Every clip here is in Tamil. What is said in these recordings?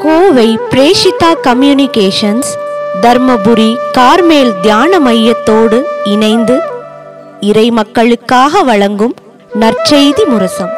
கோவை பிரேஷிதா கம்யூனிகேஷன்ஸ் தர்மபுரி கார்மேல் தியான மையத்தோடு இணைந்து இறை மக்களுக்காக வழங்கும் நற்செய்தி முரசம்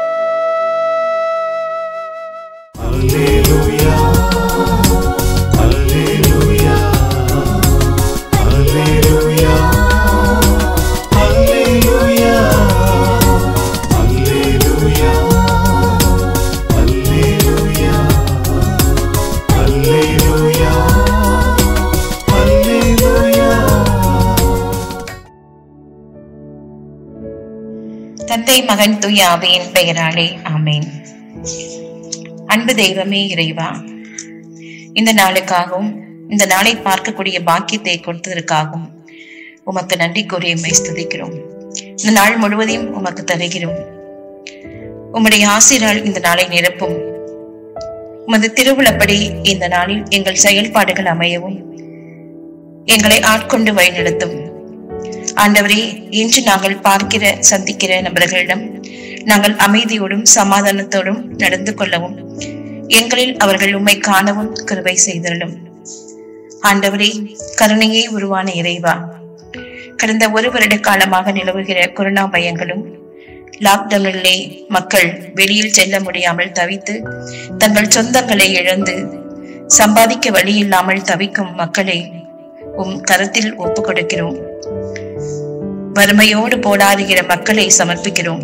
தந்தை மகன் தூய ஆவியின் பெயராலே ஆமேன் அன்பு தெய்வமே இறைவா இந்த நாளுக்காகவும் இந்த நாளை பார்க்கக்கூடிய பாக்கியத்தை கொடுத்ததற்காகவும் உமக்கு நன்றி கூறி உம்மை ஸ்துதிக்கிறோம் இந்த நாள் முழுவதையும் உமக்கு தருகிறோம் உம்முடைய ஆசிரால் இந்த நாளை நிரப்பும் உமது திருவிழப்படி இந்த நாளில் எங்கள் செயல்பாடுகள் அமையவும் எங்களை ஆட்கொண்டு வழிநடத்தும் ஆண்டவரே இன்று நாங்கள் பார்க்கிற சந்திக்கிற நபர்களிடம் நாங்கள் அமைதியோடும் சமாதானத்தோடும் நடந்து கொள்ளவும் எங்களில் அவர்கள் உம்மை காணவும் கிருபை செய்தருளும் ஆண்டவரே கருணையே உருவான இறைவா கடந்த ஒரு வருட காலமாக நிலவுகிற கொரோனா பயங்களும் லாக்டவுனிலே மக்கள் வெளியில் செல்ல முடியாமல் தவித்து தங்கள் சொந்தங்களை இழந்து சம்பாதிக்க வழி இல்லாமல் தவிக்கும் மக்களை உம் கரத்தில் ஒப்பு கொடுக்கிறோம் வறுமையோடு போராடுகிற மக்களை சமர்ப்பிக்கிறோம்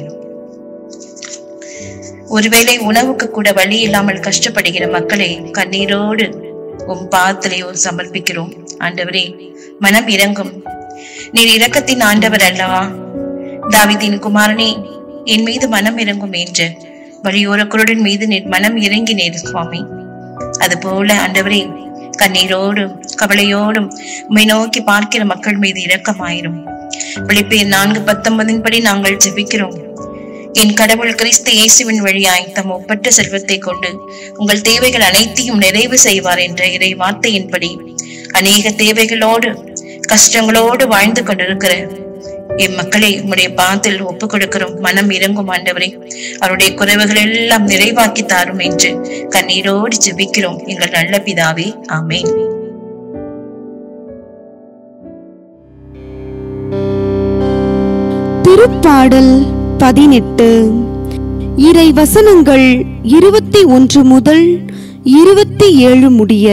ஒருவேளை உணவுக்கு கூட வழி இல்லாமல் கஷ்டப்படுகிற மக்களை கண்ணீரோடு உம் பாதத்திலேயோ சமர்ப்பிக்கிறோம் ஆண்டவரே மனம் இறங்கும் நீர் இரக்கத்தின் ஆண்டவர் அல்லவா தாவிதின் குமாரனே என் மீது மனம் இறங்கும் என்று வழியோர குருடன் மீது நீர் மனம் இறங்கினீர் சுவாமி அதுபோல ஆண்டவரே கண்ணீரோடும் கவலையோடும் உம்மை நோக்கி பார்க்கிற மக்கள் மீது இரக்கமாயிரும் பிலிப்பியர் நான்கு பத்தொன்பதின் படி நாங்கள் ஜெபிக்கிறோம் என் கடவுள் கிறிஸ்து இயேசுவின் வழியாய் தம் ஒப்பற்ற செல்வத்தை கொண்டு உங்கள் தேவைகள் அனைத்தையும் நிறைவு செய்வார் என்ற இறை வார்த்தையின்படி அநேக தேவைகளோடு கஷ்டங்களோடு வாழ்ந்து கொண்டிருக்கிற என் மக்களை உம்முடைய பாத்தில் ஒப்புக் கொடுக்கிறோம் மனம் இறங்கும் ஆண்டவரே அவருடைய குறைவுகள் எல்லாம் நிறைவாக்கி தாரும் என்று கண்ணீரோடு ஜெபிக்கிறோம் எங்கள் நல்ல பிதாவே ஆமென் திருப்பாடல் பதினெட்டு இறை வசனங்கள் இருபத்தி ஒன்று முதல் இருபத்தி ஏழு முடிய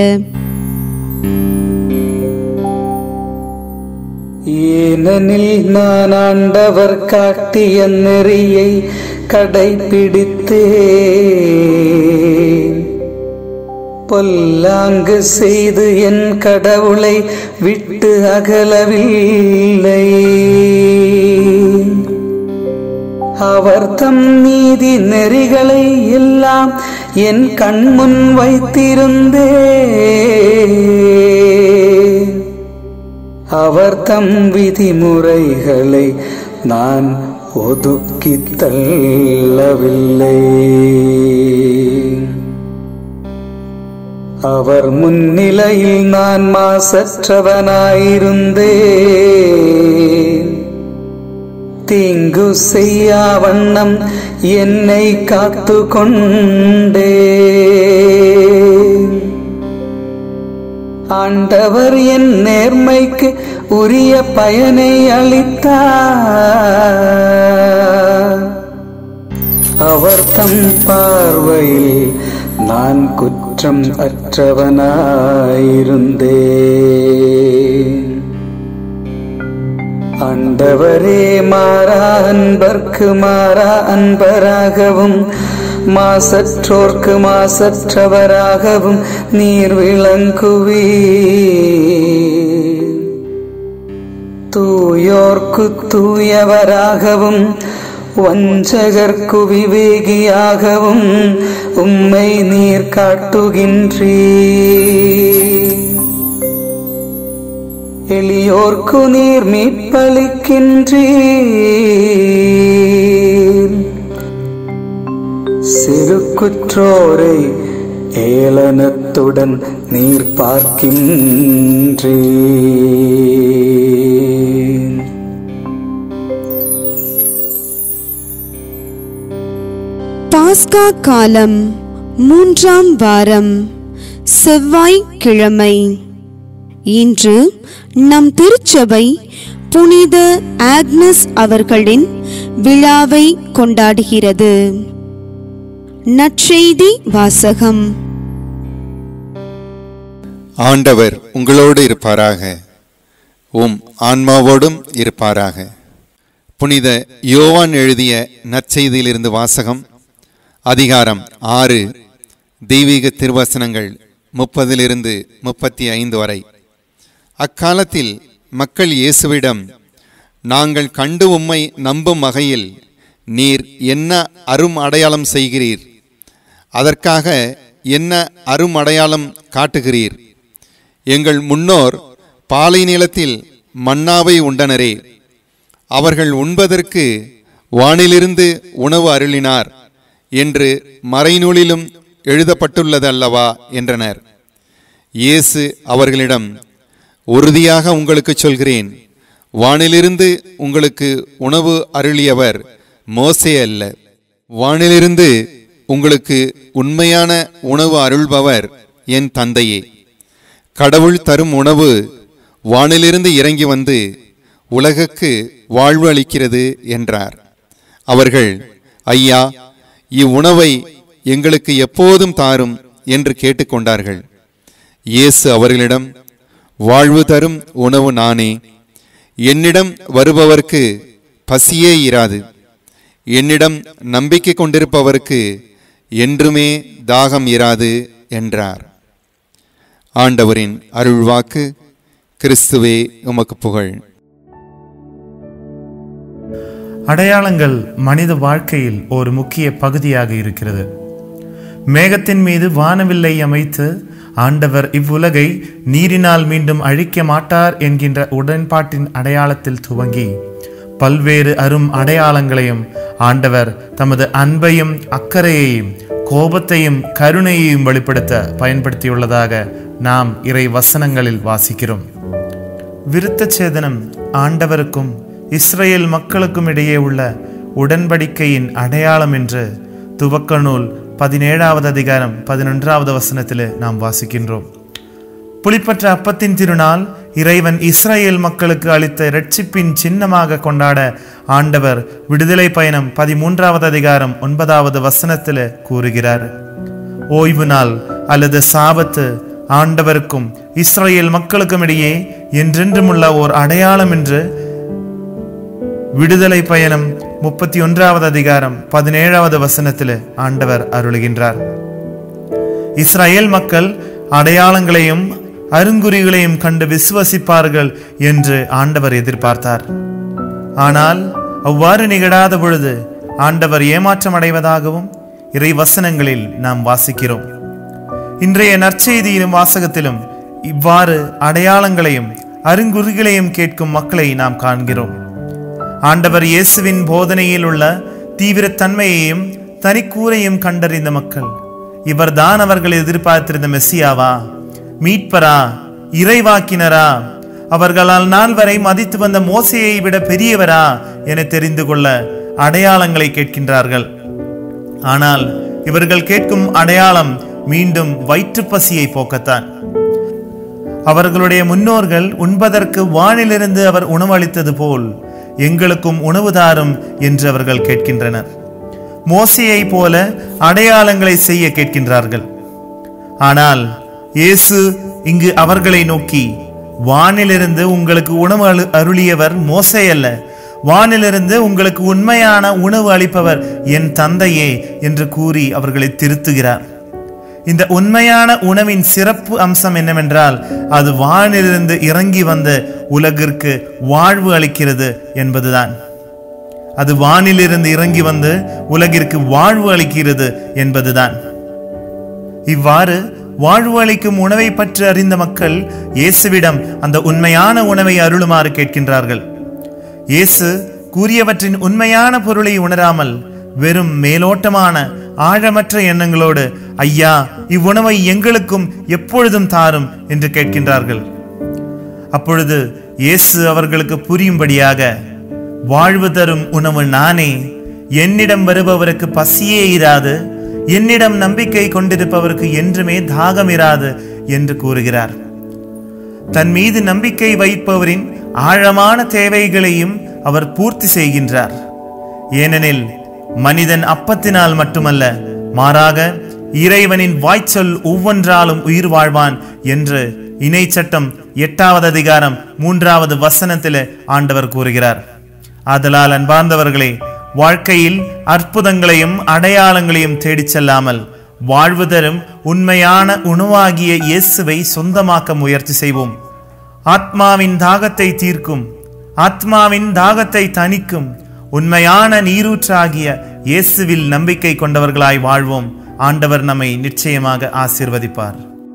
ஏனெனில் நான் ஆண்டவர் காட்டிய நெறியை கடைபிடித்தேன் பொல்லாங்கு செய்து என் கடவுளை விட்டு அகலவில்லை அவர் தம் நீதி நெறிகளை எல்லாம் என் கண்முன் வைத்திருந்தேன் அவர் தம் விதிமுறைகளை நான் ஒதுக்கி தள்ளவில்லை அவர் முன்னிலையில் நான் மாசற்றவனாயிருந்தேன் தீங்கு செய்யா வண்ணம் என்னை காத்து கொண்டேன் ஆண்டவர் என் நேர்மைக்கு உரிய பயனை அளித்தார் அவர் தம் பார்வையில் நான் குற்றம் அற்றவனாயிருந்தேன் ஆண்டவரே மாறா அன்பர்க்கு மாறா அன்பராகவும் மாசற்றோர்க்கு மாசற்றவராகவும் நீர் விளங்குவீ தூயோர்க்கு தூயவராகவும் வஞ்சகர்க்கு விவேகியாகவும் உம்மை நீர் காட்டுகின்றீ எளியோர்க்கு நீர் மீட்பளிக்கின்றீர் சிறு குற்றோரை ஏளனத்துடன் நீர் பார்க்கின்றீர் பாஸ்கா காலம் மூன்றாம் வாரம் செவ்வாய்க்கிழமை இன்று நம் திருச்சபை புனித ஆக்னஸ் அவர்களின் விழாவை கொண்டாடுகிறது நற்செய்தி வாசகம் ஆண்டவர் உங்களோடு இருப்பாராக உம் ஆன்மாவோடும் இருப்பாராக புனித யோவான் எழுதிய நற்செய்தியிலிருந்து வாசகம் அதிகாரம் ஆறு தெய்வீக திருவசனங்கள் முப்பதிலிருந்து முப்பத்தி ஐந்து வரை அக்காலத்தில் மக்கள் இயேசுவிடம் நாங்கள் கண்டு உம்மை நம்பும் வகையில் நீர் என்ன அரும் அடையாளம் செய்கிறீர் அதற்காக என்ன அரும் அடையாளம் காட்டுகிறீர் எங்கள் முன்னோர் பாலை நிலத்தில் மன்னாவை உண்டனரே அவர்கள் உண்பதற்கு வானிலிருந்து உணவு அருளினார் என்று மறைநூலிலும் எழுதப்பட்டுள்ளதல்லவா என்றனர் இயேசு அவர்களிடம் உறுதியாக உங்களுக்கு சொல்கிறேன் வானிலிருந்து உங்களுக்கு உணவு அருளியவர் மோசே அல்ல வானிலிருந்து உங்களுக்கு உண்மையான உணவு அருள்பவர் என் தந்தையே கடவுள் தரும் உணவு வானிலிருந்து இறங்கி வந்து உலகுக்கு வாழ்வு அளிக்கிறது என்றார் அவர்கள் ஐயா இவ்வுணவை எங்களுக்கு எப்போதும் தாரும் என்று கேட்டுக்கொண்டார்கள் இயேசு அவர்களிடம் வாழ்வு தரும் உணவு நானே என்னிடம் வருபவர்க்கு பசியே இராது என்னிடம் நம்பிக்கை கொண்டிருப்பவருக்கு என்றுமே தாகம் இராது என்றார் ஆண்டவரின் அருள்வாக்கு கிறிஸ்துவே உமக்கு புகழ் அடையாளங்கள் மனித வாழ்க்கையில் ஒரு முக்கிய பகுதியாக இருக்கிறது மேகத்தின் மீது வானவில்லை அமைத்து ஆண்டவர் இவ்வுலகை நீரினால் மீண்டும் அழிக்க மாட்டார் என்கின்ற உடன்பாட்டின் அடையாளத்தில் துவங்கி பல்வேறு அரும் அடையாளங்களையும் ஆண்டவர் தமது அன்பையும் அக்கறையையும் கோபத்தையும் கருணையையும் வெளிப்படுத்த பயன்படுத்தியுள்ளதாக நாம் இறை வசனங்களில் வாசிக்கிறோம் விருத்த சேதனம் ஆண்டவருக்கும் இஸ்ரேல் மக்களுக்கும் இடையே உள்ள உடன்படிக்கையின் அடையாளம் என்று துவக்க நூல் பதினேழாவது அதிகாரம் பதினொன்றாவது வசனத்தில் நாம் வாசிக்கின்றோம் புலிப்பற்ற அப்பத்தின் திருநாள் இறைவன் இஸ்ரேல் மக்களுக்கு அளித்த இரட்சிப்பின் சின்னமாக கொண்டாட ஆண்டவர் விடுதலை பயணம் பதிமூன்றாவது அதிகாரம் ஒன்பதாவது வசனத்தில் கூறுகிறார் ஓய்வு நாள் அல்லது சாபத்து ஆண்டவருக்கும் இஸ்ரேல் மக்களுக்கும் இடையே என்றென்றும் உள்ள ஓர் அடையாளம் என்று விடுதலை பயணம் முப்பத்தி ஒன்றாவது அதிகாரம் பதினேழாவது வசனத்தில் ஆண்டவர் அருளுகின்றார் இஸ்ரேல் மக்கள் அடையாளங்களையும் அருங்குறிகளையும் கண்டு விசுவசிப்பார்கள் என்று ஆண்டவர் எதிர்பார்த்தார் ஆனால் அவ்வாறு நிகழாத பொழுது ஆண்டவர் ஏமாற்றம் அடைவதாகவும் இறை வசனங்களில் நாம் வாசிக்கிறோம் இன்றைய நற்செய்தியிலும் வாசகத்திலும் இவ்வாறு அடையாளங்களையும் அருங்குறிகளையும் கேட்கும் மக்களை நாம் காண்கிறோம் ஆண்டவர் இயேசுவின் போதனையில் உள்ள தீவிரத்தன்மையையும் தனிக்கூரையும் கண்டறிந்த மக்கள் இவர்தான் அவர்கள் எதிர்பார்த்திருந்த மெஸ்ஸியாவா மீட்பரா இறைவாக்கினரா அவர்களால் நாள் வரை மதித்து வந்த மோசையை விட பெரியவரா என தெரிந்து கொள்ள அடையாளங்களை கேட்கின்றார்கள் ஆனால் இவர்கள் கேட்கும் அடையாளம் மீண்டும் வயிற்றுப்பசியை போக்கத்தான் அவர்களுடைய முன்னோர்கள் உண்பதற்கு வானிலிருந்து அவர் உணவளித்தது போல் எங்களுக்கும் உணவு தாரும் என்று அவர்கள் கேட்கின்றனர் மோசையை போல அடையாளங்களை செய்ய கேட்கின்றார்கள் ஆனால் இயேசு இங்கு அவர்களை நோக்கி வானிலிருந்து உங்களுக்கு உணவு அரு- அருளியவர் மோசே அல்ல வானிலிருந்து உங்களுக்கு உண்மையான உணவு அளிப்பவர் என் தந்தையே என்று கூறி அவர்களை திருத்துகிறார் இந்த உண்மையான உணவின் சிறப்பு அம்சம் என்னவென்றால் அது வானிலிருந்து இறங்கி வந்த உலகிற்கு வாழ்வு அளிக்கிறது என்பதுதான் அது வானிலிருந்து இறங்கி வந்து உலகிற்கு வாழ்வு அளிக்கிறது என்பதுதான் இவ்வாறு வாழ்வு அளிக்கும் உணவை பற்றி அறிந்த மக்கள் இயேசுவிடம் அந்த உண்மையான உணவை அருளுமாறு கேட்கின்றார்கள் இயேசு கூறியவற்றின் உண்மையான பொருளை உணராமல் வெறும் மேலோட்டமான ஆழமற்ற எண்ணங்களோடு ஐயா இவ்வுணவை எங்களுக்கும் எப்பொழுதும் தாரும் என்று கேட்கின்றார்கள் அப்பொழுது இயேசு அவர்களுக்கு புரியும்படியாக வாழ்வு தரும் உணவு நானே என்னிடம் வருபவருக்கு பசியே இராது என்னிடம் நம்பிக்கை கொண்டிருப்பவருக்கு என்றுமே தாகம் இராது என்று கூறுகிறார் தன் மீது நம்பிக்கை வைப்பவரின் ஆழமான தேவைகளையும் அவர் பூர்த்தி செய்கின்றார் ஏனெனில் மனிதன் அப்பத்தினால் மட்டுமல்ல மாறாக இறைவனின் வாய்ச்சொல் ஒவ்வொன்றாலும் உயிர் வாழ்வான் என்று இணை சட்டம் எட்டாவது அதிகாரம் மூன்றாவது வசனத்திலே ஆண்டவர் கூறுகிறார் ஆதலால் அன்பார்ந்தவர்களே வாழ்க்கையில் அற்புதங்களையும் அடையாளங்களையும் தேடிச் செல்லாமல் வாழ்வு தரும் உண்மையான உணவாகிய இயேசுவை சொந்தமாக்க முயற்சி செய்வோம் ஆத்மாவின் தாகத்தை தீர்க்கும் ஆத்மாவின் தாகத்தை தணிக்கும் உண்மையான நீரூற்றாகிய இயேசுவில் நம்பிக்கை கொண்டவர்களாய் வாழ்வோம் ஆண்டவர் நம்மை நிச்சயமாக ஆசீர்வதிப்பார்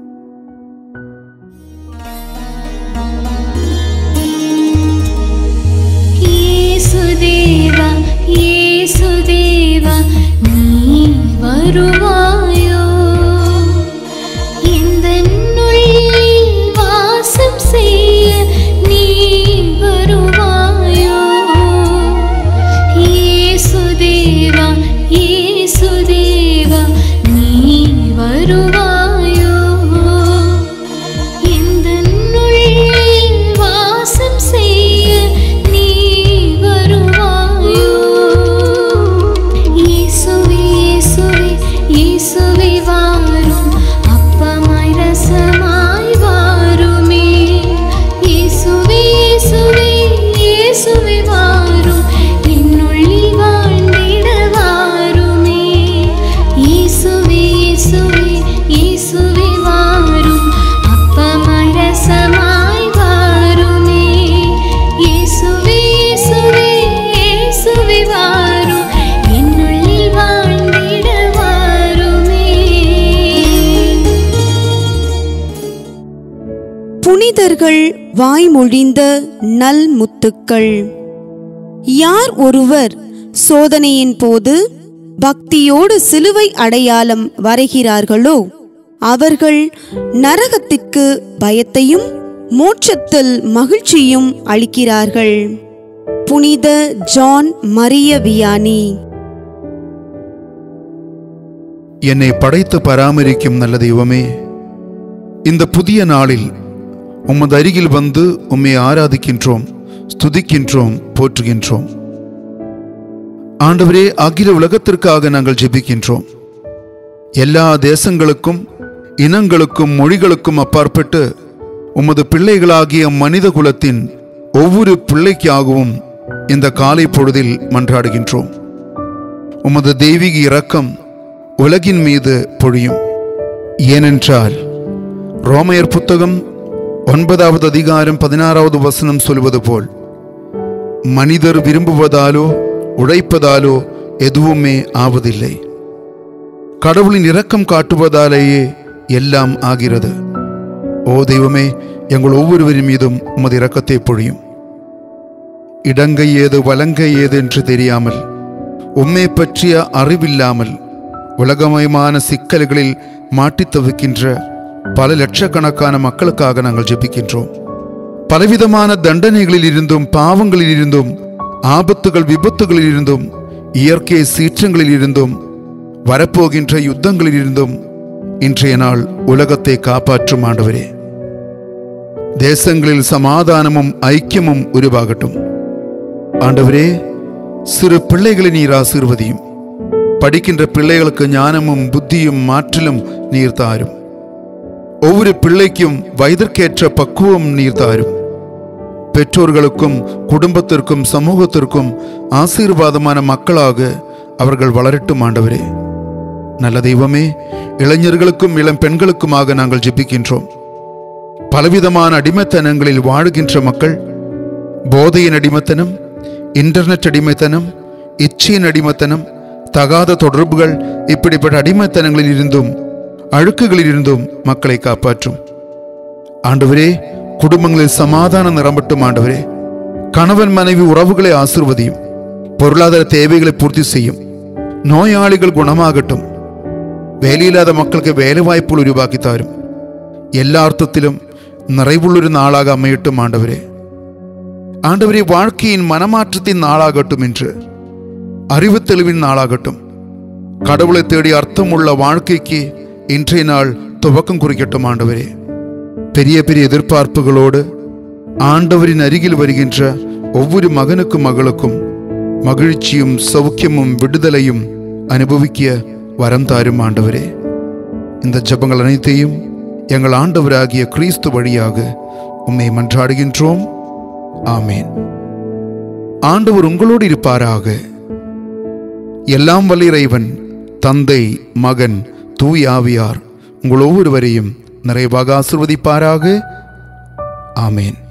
യേസുദേവാ യേസുദേവാ നീ വരുവായോ എന്തനുള്ളിൽ വാസം ചെയ്യ നീ വരുവായോ യേസുദേവാ യേസുദേവാ നീ വരുവായോ എന്തനുള്ളിൽ വാസം ചെയ്യ നീ വരുവായോ യേശുവേ യേശുവേ യേശുവേ വാരും അപ്പമായി രസമായി വാരുമേ യേശുവേ യേശുവേ യേശുവേ വാരും എന്നുള്ളിൽ വാഴ്ന്നിട വാരുമേ യേശുവേ യേശുവേ യേശുവേ വാരും അപ്പമായി രസമായി വാരുമേ യേശുവേ യേശുവേ യേശുവേ വാരും എന്നുള്ളിൽ വാഴ്ന്നിട വാരുമേ புனிதர்கள் வாய்மொழிந்த நல் முத்துக்கள் யார் ஒருவர் சோதனையின் போது பக்தியோடு சிலுவை அடையாளம் வரைகிறார்களோ அவர்கள் நரகத்திற்கு பயத்தையும் மோட்சத்தில் மகிழ்ச்சியும் அளிக்கிறார்கள் புனித ஜான் மரிய வியானி என்னை படைத்து பராமரிக்கும் நல்ல தெய்வமே இந்த புதிய நாளில் உமது அருகில் வந்து உம்மை ஆராதிக்கின்றோம் ஸ்துதிக்கின்றோம் போற்றுகின்றோம் ஆண்டவரே அகில உலகத்திற்காக நாங்கள் ஜெபிக்கின்றோம் எல்லா தேசங்களுக்கும் இனங்களுக்கும் மொழிகளுக்கும் அப்பாற்பட்டு உமது பிள்ளைகளாகிய மனித குலத்தின் ஒவ்வொரு பிள்ளைக்காகவும் இந்த காலை பொழுதில் மன்றாடுகின்றோம் உமது தெய்வீக இரக்கம் உலகின் மீது பொழியும் ஏனென்றால் ரோமையர் புத்தகம் ஒன்பதாவது அதிகாரம் பதினாறாவது வசனம் சொல்வது போல் மனிதர் விரும்புவதாலோ உழைப்பதாலோ எதுவுமே ஆவதில்லை கடவுளின் இரக்கம் காட்டுவதாலேயே எல்லாம் ஆகிறது ஓ தெய்வமே எங்கள் ஒவ்வொருவரின் மீதும் உமது இரக்கத்தை பொழியும் இடங்கை ஏது வலங்கை ஏது என்று தெரியாமல் உம்மை பற்றிய அறிவில்லாமல் உலகமயமான சிக்கல்களில் மாட்டித் தவிக்கின்ற பல லட்சக்கணக்கான மக்களுக்காக நாங்கள் ஜெபிக்கின்றோம் பலவிதமான தண்டனைகளில் இருந்தும் பாவங்களில் இருந்தும் ஆபத்துகள் விபத்துகளில் இருந்தும் இயற்கை சீற்றங்களில் இருந்தும் வரப்போகின்ற யுத்தங்களில் இருந்தும் இன்றைய நாள் உலகத்தை காப்பாற்றும் ஆண்டவரே தேசங்களில் சமாதானமும் ஐக்கியமும் உருவாகட்டும் ஆண்டவரே சிறு பிள்ளைகளை நீர் ஆசீர்வதியும் படிக்கின்ற பிள்ளைகளுக்கு ஞானமும் புத்தியும் மாற்றிலும் நீர் தாரும் ஒவ்வொரு பிள்ளைக்கும் வயதிற்கேற்ற பக்குவம் நீர் தாரும் பெற்றோர்களுக்கும் குடும்பத்திற்கும் சமூகத்திற்கும் ஆசீர்வாதமான மக்களாக அவர்கள் வளரட்டும் ஆண்டவரே நல்ல தெய்வமே இளைஞர்களுக்கும் இளம் பெண்களுக்குமாக நாங்கள் ஜெபிக்கின்றோம் பலவிதமான அடிமைத்தனங்களில் வாழுகின்ற மக்கள் போதையின் அடிமைத்தனம் இன்டர்நெட் அடிமைத்தனம் இச்சையின் அடிமைத்தனம் தகாத தொடர்புகள் இப்படிப்பட்ட அடிமைத்தனங்களில் இருந்தும் அழுக்குகளில் இருந்தும் மக்களை காப்பாற்றும் ஆண்டவரே குடும்பங்களில் சமாதானம் நிரம்பட்டும் ஆண்டவரே கணவன் மனைவி உறவுகளை ஆசிர்வதியும் பொருளாதார தேவைகளை பூர்த்தி செய்யும் நோயாளிகள் குணமாகட்டும் വേലയില്ലാത്ത മക്കൾക്ക് വേല വായ്പകൾ ഉരുവാക്കി തരും എല്ലാ അർത്ഥത്തിലും നിറവുള്ളൊരു നാളാക അമ്മയിട്ടും ആണ്ടവരെ ஆண்டவரே வாழ்க்கையின் மனமாற்றத்தின் நாளாகட்டும் என்று அறிவு தெளிவின் நாளாகட்டும் கடவுளை தேடி அர்த்தமுள்ள வாழ்க்கைக்கு இன்றைய நாள் துவக்கம் குறிக்கட்டும் ஆண்டவரே பெரிய பெரிய எதிர்பார்ப்புகளோடு ஆண்டவரின் அருகில் வருகின்ற ஒவ்வொரு மகனுக்கும் மகளுக்கும் மகிழ்ச்சியும் சௌக்கியமும் விடுதலையும் அனுபவிக்க வரம் தாரும் ஆண்டவரே இந்த ஜெபங்கள் அனைத்தையும் எங்கள் ஆண்டவராகிய கிறிஸ்து வழியாக உம்மை மன்றாடுகின்றோம் ஆமேன் ஆண்டவர் உங்களோடு இருப்பாராக எல்லாம் வல்ல இறைவன் தந்தை மகன் தூய் ஆவியார் உங்கள் ஒவ்வொருவரையும் நிறைவாக ஆசிர்வதிப்பாராக ஆமேன்